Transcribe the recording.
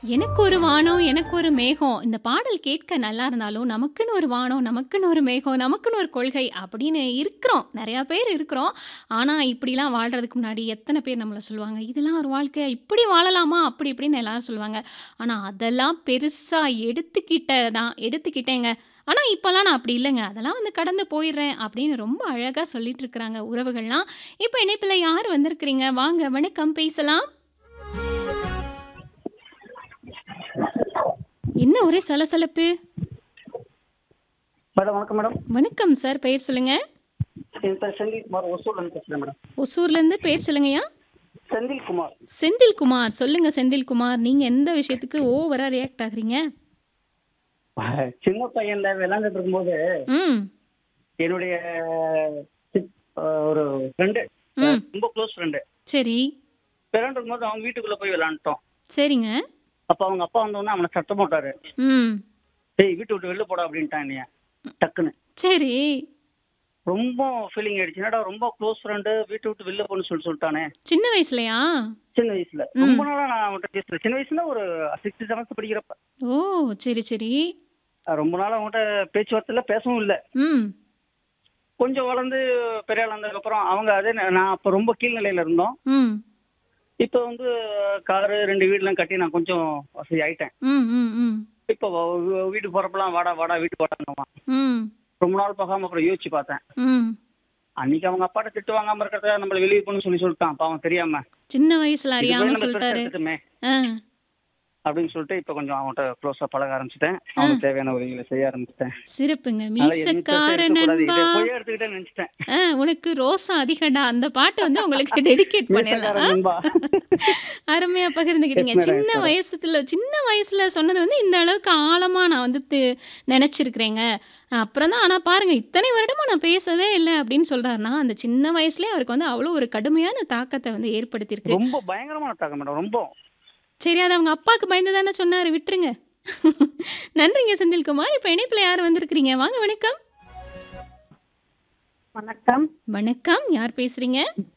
எனக்கு ஒரு வானம், எனக்கு ஒரு மேகம். இந்த பாடல் கேட்க நல்லா இருந்தாலும், நமக்குன்னு ஒரு வானம், நமக்குன்னு ஒரு மேகம், நமக்குன்னு ஒரு கொள்கை அப்படின்னு இருக்கிறோம். நெறையா பேர் இருக்கிறோம். ஆனா, இப்படிலாம் வாழ்றதுக்கு முன்னாடி எத்தன பேர் நம்மள சொல்லுவாங்க, "இதெல்லாம் ஒரு வாழ்க்கையா? இப்படி வாழலாமா?" அப்படி இப்படின்னு எல்லாரும் சொல்லுவாங்க. ஆனா, அதெல்லாம் பெருசா எடுத்துக்கிட்ட தான் எடுத்துக்கிட்டேங்க. ஆனா, இப்பலாம் நான் அப்படி இல்லங்க. அதெல்லாம் வந்து கடந்து போயிடுறேன் அப்படின்னு ரொம்ப அழகா சொல்லிட்டு இருக்கிறாங்க உறவுகள்லாம். இப்ப இணைப்பில யார் வந்திருக்கிறீங்க? வாங்க, வணக்கம் பேசலாம். என்ன ஒரே சலசலப்பு? மேடம் வணக்கம் மேடம் வணக்கம் சார். பெயர் சொல்லுங்க. என் பேர் செந்தில்குமார் ஒசூர்லேருந்து பேசுகிறேன் மேடம் ஒசூர்லேருந்து பேர் சொல்லுங்கய்யா. செந்தில்குமார் செந்தில்குமார். சொல்லுங்க செந்தில்குமார். நீங்க எந்த விஷயத்துக்கு ஓவரா ரியாக்ட் ஆகுறீங்க? சின்ன பையன்ல விளையாண்டுட்டு இருக்கும்போது ம். என்னுடைய சி- ஒரு ஃப்ரெண்டு ம். ரொம்ப க்ளோஸ் ஃப்ரெண்டு சரி. விளையாண்டு இருக்கும்போது அவங்க வீட்டுக்குள்ள போய் விளையாண்டுட்டோம் சரிங்க. அப்போ அவங்க அப்பா வந்தோடனே அவனை சத்தம் போட்டாரு ம். டேய் வீட்டு விட்டு வெளில போடா அப்படின்ட்டான் என்னைய டக்குன்னு சரி. ரொம்ப ஃபீலிங் ஆயிடுச்சு என்னடா ரொம்ப க்ளோஸ் ஃப்ரெண்டு வீட்டை விட்டு வெளில போன்னு சொல்லி சொல்லிட்டானே சின்ன வயசுலயா? சின்ன வயசுல ரொம்ப நாளா நான் அவன்கிட்ட பேசுறேன் சின்ன வயசுல ஒரு சிக்ஸ்த் செவன்த் படிக்கிறப்ப ஓ! சரி, சரி. ரொம்ப நாள் அவன்கிட்ட பேச்சுவார்த்தையில பேசவும் இல்லை ம். கொஞ்சம் வளர்ந்து பெரிய ஆள் வந்ததுக்கு அப்புறம் அவங்க அதே நே- நான் அப்ப ரொம்ப கீழ்நிலையில இருந்தோம் ம். இப்போ வந்து காரு ரெண்டு வீடுலாம் கட்டி நான் கொஞ்சம் வசதி ஆயிட்டேன் ம், ம், ம். இப்போ வ- வீ- வீட்டுக்கு போறப்பெல்லாம் வாடா வாடா வீட்டுக்கு வாடாங்கம்மா ம். ரொம்ப நாள் பார்க்காம அப்புறம் யோசிச்சு பார்த்தேன் ம். அன்னைக்கு அவங்க அப்பாட்ட திட்டு வாங்காம இருக்கிறத நம்மள வெளியே போகணும்னு சொல்லி சொல்லிட்டான் பாவம் தெரியாம சின்ன வயசுல இது போய் அறியாம நம்ம பெருசா சொல்லிட்டாரு. எடுத்துட்டோமே ஆ. அப்படின்னு சொல்லிட்டு இப்போ கொஞ்சம் அவன்கிட்ட க்ளோஸா பழக ஆரம்பிச்சிட்டேன் அவனுக்கு தேவையான உதவிகளை செய்ய ஆரம்பிச்சிட்டேன் சிறப்புங்க. அதனால எதுவும் பெருசா மீசக்கார இருக்கக்கூடாது நண்பா. இதை போய் எடுத்துக்கிட்டேன்னு நினைச்சிட்டேன் ஆ, உனக்கு ரோசா அதிகடா அந்த பாட்டு வந்து உங்களுக்கு டெடிகேட் பண்ணிடலாம். மீசக்கார நண்பா. அருமையா பகிர்ந்துக்கிட்டீங்க. Yes, madam, சின்ன yes, madam. வயசுல சின்ன வயசுல சொன்னது வந்து இந்த அளவுக்கு ஆழமா நான் வந்து தி- நினைச்சிருக்கிறேங்க. அப்புறம் தான் ஆனா பாருங்க இத்தனை வருடமா நான் பேசவே இல்லை அப்படின்னு சொல்றாருன்னா அந்த சின்ன வயசுலயே அவருக்கு வந்து அவ்வளோ ஒரு கடுமையான தாக்கத்தை வந்து ஏற்படுத்தியிருக்கு. ரொம்ப பயங்கரமான தாக்கம் மேடம் ரொம்ப சரி அது அவங்க அப்பாவுக்கு பயந்து தானே சொன்னாரு விட்டுருங்க. நன்றிங்க செந்தில்குமார். இப்போ இணைப்பில் யார் வந்திருக்கிறீங்க? வாங்க வணக்கம். வணக்கம் வணக்கம் யார் பேசுறீங்க?